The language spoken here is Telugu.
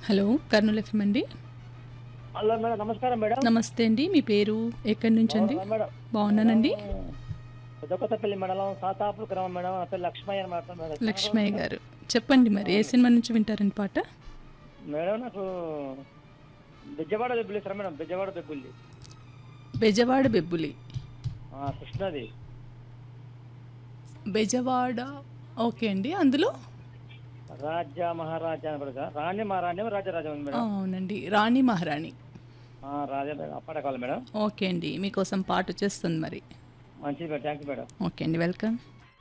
హలో కర్నూలు ఎఫ్ఎం అండి హలో మేడం నమస్కారం మేడం నమస్తే అండి మీ పేరు ఎక్కడి నుంచి అండి అవునా మేడం బాగున్నానండి పెద్దకొత్తపల్లి మండలం సాతాపుల గ్రామం మేడం నా పేరు లక్ష్మయ్య అని మాట్లాడుతున్నాను మేడం లక్ష్మయ్య గారు చెప్పండి మరి ఏ సినిమా నుంచి వింటారండి పాట మేడం నాకు బెజ్జవాడ బెబ్బులి సార్ మేడం బెజ్జవాడ బెబ్బుల్లి బెజవాడ బెబ్బులి ఆ, కృష్ణది బెజవాడ ఓకే అండి అందులో రాజ్య మహారాజా అని పడక రాణి మహారాణి రాజరాజా ఉంది మేడం అవునండి రాణి మహారాణి ఆ, రాజా మేడం అప్పటి కావాలి మేడం ఓకే అండి మీకోసం పాట వచ్చేస్తుంది మరి మంచిది madam thank you madam okay అండి వెల్కమ్